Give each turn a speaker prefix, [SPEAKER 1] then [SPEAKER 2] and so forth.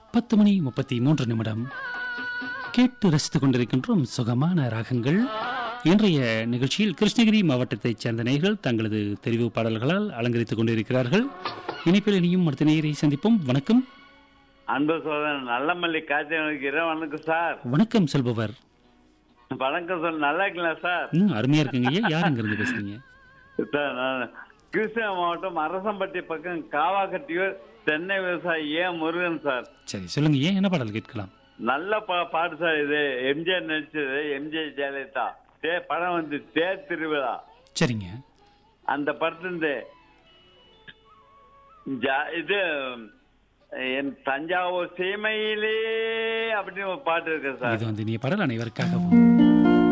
[SPEAKER 1] பத்து மணி முப்பத்தி மூன்று நிமிடம் கேட்டு ரசித்துக் கொண்டிருக்கின்றோம் சுகமான ராகங்கள் இன்றைய நிகழ்ச்சியில் கிருஷ்ணகிரி மாவட்டத்தைச் சேர்ந்த நேயர்கள் தங்களது தெரிவு பாடல்களால் அலங்கரித்துக் கொண்டிருக்கிறார்கள் இனிப்பில் இனியும் அடுத்த நேயரை சந்திப்போம் வணக்கம்
[SPEAKER 2] அன்பு சோதரன் நல்லமல்லி காய்ச்சல் இரவு வணக்கம் சார்
[SPEAKER 1] வணக்கம் செல்பவர்
[SPEAKER 2] வணக்கம் சார் நல்லா இருக்கீங்களா சார்
[SPEAKER 1] ம் அருமையா இருக்குங்க ஐயா யார் அங்கிருந்து பேசுறீங்க
[SPEAKER 2] சார் நான் கிருஷ்ணகிரி மாவட்டம் அரசம்பட்டி பக்கம் காவாக்கட்டியூர் தென்னை விவசாயி ஏ முருகன் சார்
[SPEAKER 1] சரி சொல்லுங்க ஏன் என்ன பாடல் கேட்கலாம்
[SPEAKER 2] நல்ல பா பாட்டு சார் இது எம்ஜிஆர் நடிச்சது எம்ஜிஆர் ஜெயலலிதா தே படம் வந்து தேர் திருவிழா
[SPEAKER 1] சரிங்க
[SPEAKER 2] அந்த படத்துலேருந்து ஜா- இது என் தஞ்சாவூர் சீமையிலே அப்படின்னு ஒரு பாட்டு இருக்கு சார்
[SPEAKER 1] இது வந்து நீ பாடல் அனைவருக்காகவும்